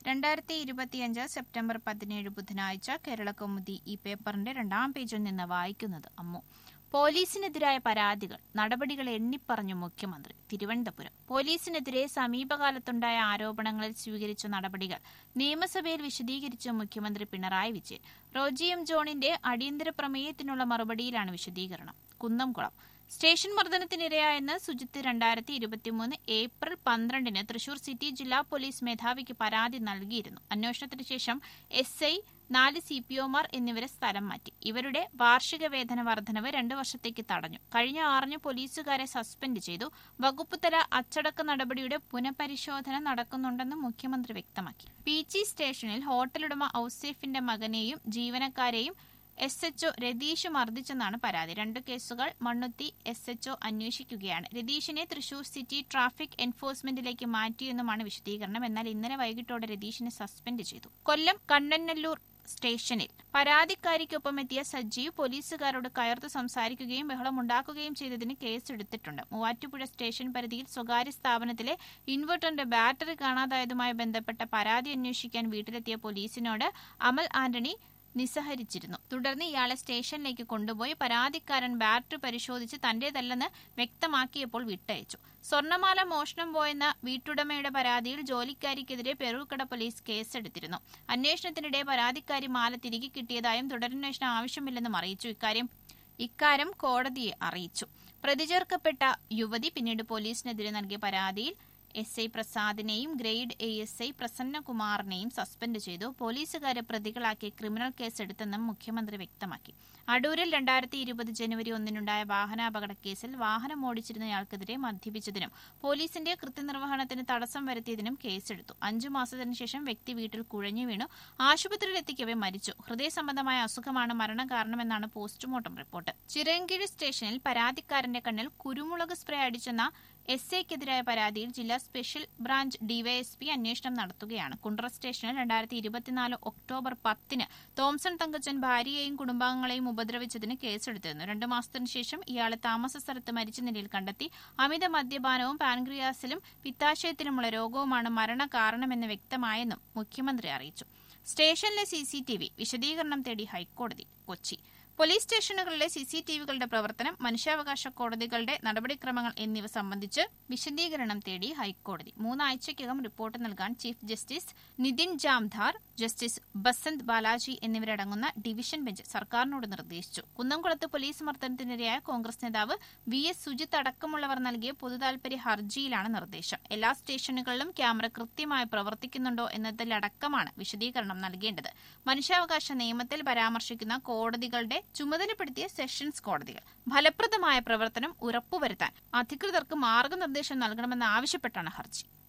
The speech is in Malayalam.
രണ്ടായിരത്തി ഇരുപത്തിയഞ്ച് സെപ്റ്റംബർ പതിനേഴ് ബുധനാഴ്ച കേരളകൗമുദി ഈ പേപ്പറിന്റെ രണ്ടാം പേജിൽ നിന്ന് വായിക്കുന്നത് അമ്മു പോലീസിനെതിരായ പരാതികൾ നടപടികൾ എണ്ണിപ്പറഞ്ഞു മുഖ്യമന്ത്രി തിരുവനന്തപുരം പോലീസിനെതിരെ സമീപകാലത്തുണ്ടായ ആരോപണങ്ങളിൽ സ്വീകരിച്ച നടപടികൾ നിയമസഭയിൽ വിശദീകരിച്ച മുഖ്യമന്ത്രി പിണറായി വിജയൻ റോജി എം ജോണിന്റെ അടിയന്തര പ്രമേയത്തിനുള്ള മറുപടിയിലാണ് വിശദീകരണം കുന്നംകുളം സ്റ്റേഷൻ മർദ്ദനത്തിനിരയായെന്ന് സുജിത്ത് രണ്ടായിരത്തി ഇരുപത്തിമൂന്ന് ഏപ്രിൽ പന്ത്രണ്ടിന് തൃശൂർ സിറ്റി ജില്ലാ പോലീസ് മേധാവിക്ക് പരാതി നൽകിയിരുന്നു അന്വേഷണത്തിന് ശേഷം എസ് ഐ നാല് സി പി ഒമാർ എന്നിവരെ സ്ഥലം മാറ്റി ഇവരുടെ വാർഷിക വേതന വർധനവ് രണ്ടു വർഷത്തേക്ക് തടഞ്ഞു കഴിഞ്ഞ ആറിന് പോലീസുകാരെ സസ്പെൻഡ് ചെയ്തു വകുപ്പ് തല അച്ചടക്ക നടപടിയുടെ പുനഃപരിശോധന നടക്കുന്നുണ്ടെന്ന് മുഖ്യമന്ത്രി വ്യക്തമാക്കി പി ജി സ്റ്റേഷനിൽ ഹോട്ടലുടമ ഔസേഫിന്റെ മകനെയും ജീവനക്കാരെയും എസ് എച്ച്ഒ രതീഷ് മർദ്ദിച്ചെന്നാണ് പരാതി രണ്ട് കേസുകൾ മണ്ണുത്തി എസ് എച്ച്ഒ അന്വേഷിക്കുകയാണ് രതീഷിനെ തൃശൂർ സിറ്റി ട്രാഫിക് എൻഫോഴ്സ്മെന്റിലേക്ക് മാറ്റിയെന്നുമാണ് വിശദീകരണം എന്നാൽ ഇന്നലെ വൈകിട്ടോടെ രതീഷിനെ സസ്പെൻഡ് ചെയ്തു കൊല്ലം കണ്ണനല്ലൂർ സ്റ്റേഷനിൽ പരാതിക്കാരിക്കൊപ്പം എത്തിയ സജീവ് പോലീസുകാരോട് കയർത്തു സംസാരിക്കുകയും ബഹളമുണ്ടാക്കുകയും ചെയ്തതിന് കേസെടുത്തിട്ടുണ്ട് മൂവാറ്റുപുഴ സ്റ്റേഷൻ പരിധിയിൽ സ്വകാര്യ സ്ഥാപനത്തിലെ ഇൻവെർട്ടറിന്റെ ബാറ്ററി കാണാതായതുമായി ബന്ധപ്പെട്ട പരാതി അന്വേഷിക്കാൻ വീട്ടിലെത്തിയ പോലീസിനോട് അമൽ ആന്റണി നിസ്സഹരിച്ചിരുന്നു തുടർന്ന് ഇയാളെ സ്റ്റേഷനിലേക്ക് കൊണ്ടുപോയി പരാതിക്കാരൻ ബാറ്ററി പരിശോധിച്ച് തന്റേതല്ലെന്ന് വ്യക്തമാക്കിയപ്പോൾ വിട്ടയച്ചു സ്വർണമാല മോഷണം പോയെന്ന വീട്ടുടമയുടെ പരാതിയിൽ ജോലിക്കാരിക്കെതിരെ പെറൂക്കട പോലീസ് കേസെടുത്തിരുന്നു അന്വേഷണത്തിനിടെ പരാതിക്കാരി മാല തിരികെ കിട്ടിയതായും തുടരന്വേഷണം ആവശ്യമില്ലെന്നും അറിയിച്ചു ഇക്കാര്യം ഇക്കാര്യം കോടതിയെ അറിയിച്ചു പ്രതിചേർക്കപ്പെട്ട യുവതി പിന്നീട് പോലീസിനെതിരെ നൽകിയ പരാതിയിൽ എസ് ഐ പ്രസാദിനെയും ഗ്രേഡ് എ എസ് ഐ പ്രസന്നകുമാറിനെയും സസ്പെൻഡ് ചെയ്തു പോലീസുകാരെ പ്രതികളാക്കി ക്രിമിനൽ കേസെടുത്തെന്നും മുഖ്യമന്ത്രി വ്യക്തമാക്കി അടൂരിൽ രണ്ടായിരത്തി ഇരുപത് ജനുവരി ഒന്നിനുണ്ടായ വാഹനാപകട കേസിൽ വാഹനം ഓടിച്ചിരുന്നയാൾക്കെതിരെ മദ്യപിച്ചതിനും പോലീസിന്റെ കൃത്യനിർവഹണത്തിന് തടസ്സം വരുത്തിയതിനും കേസെടുത്തു അഞ്ചു മാസത്തിനു ശേഷം വ്യക്തി വീട്ടിൽ കുഴഞ്ഞു വീണു ആശുപത്രിയിലെത്തിക്കവേ മരിച്ചു ഹൃദയ സംബന്ധമായ അസുഖമാണ് മരണകാരണമെന്നാണ് പോസ്റ്റ്മോർട്ടം റിപ്പോർട്ട് ചിറയൻകീഴ് സ്റ്റേഷനിൽ പരാതിക്കാരന്റെ കണ്ണിൽ കുരുമുളക് സ്പ്രേ അടിച്ചെന്ന എസ് ഐക്കെതിരായ പരാതിയിൽ ജില്ലാ സ്പെഷ്യൽ ബ്രാഞ്ച് ഡിവൈഎസ്പി അന്വേഷണം നടത്തുകയാണ് കുണ്ട്ര സ്റ്റേഷനിൽ രണ്ടായിരത്തി ഇരുപത്തിനാല് ഒക്ടോബർ പത്തിന് തോംസൺ തങ്കച്ചൻ ഭാര്യയെയും കുടുംബാംഗങ്ങളെയും ഉപദ്രവിച്ചതിന് കേസെടുത്തിരുന്നു രണ്ടു മാസത്തിനു ശേഷം ഇയാളെ താമസ സ്ഥലത്ത് മരിച്ച നിലയിൽ കണ്ടെത്തി അമിത മദ്യപാനവും പാൻക്രിയാസിലും പിത്താശയത്തിലുമുള്ള രോഗവുമാണ് മരണകാരണമെന്ന് വ്യക്തമായെന്നും മുഖ്യമന്ത്രി അറിയിച്ചു സ്റ്റേഷനിലെ സിസിടിവി വിശദീകരണം തേടി ഹൈക്കോടതി കൊച്ചി പോലീസ് സ്റ്റേഷനുകളിലെ സിസിടിവികളുടെ പ്രവർത്തനം മനുഷ്യാവകാശ കോടതികളുടെ നടപടിക്രമങ്ങൾ എന്നിവ സംബന്ധിച്ച് വിശദീകരണം തേടി ഹൈക്കോടതി മൂന്നാഴ്ചയ്ക്കകം റിപ്പോർട്ട് നൽകാൻ chief justice Nitin Jamdar justice Basant Balaji എന്നിവരടങ്ങുന്ന ഡിവിഷൻ ബെഞ്ച് സർക്കാരിനോട് നിർദ്ദേശിച്ചു കുന്നംകുളത്ത് പോലീസ് മർദ്ദനത്തിനിരയായ കോൺഗ്രസ് നേതാവ് വി എസ് സുജിത്ത് അടക്കമുള്ളവർ നൽകിയ പൊതുതാൽപര്യ ഹർജിയിലാണ് നിർദ്ദേശം എല്ലാ സ്റ്റേഷനുകളിലും ക്യാമറ കൃത്യമായി പ്രവർത്തിക്കുന്നുണ്ടോ എന്നതിലടക്കമാണ് വിശദീകരണം നൽകേണ്ടത് മനുഷ്യാവകാശ നിയമത്തിൽ പരാമർശിക്കുന്ന കോടതികളുടെ ചുമതലപ്പെടുത്തിയ സെഷൻസ് കോടതികൾ ഫലപ്രദമായ പ്രവർത്തനം ഉറപ്പുവരുത്താൻ അധികൃതർക്ക് മാർഗനിർദ്ദേശം നൽകണമെന്ന് ആവശ്യപ്പെട്ടാണ് ഹർജി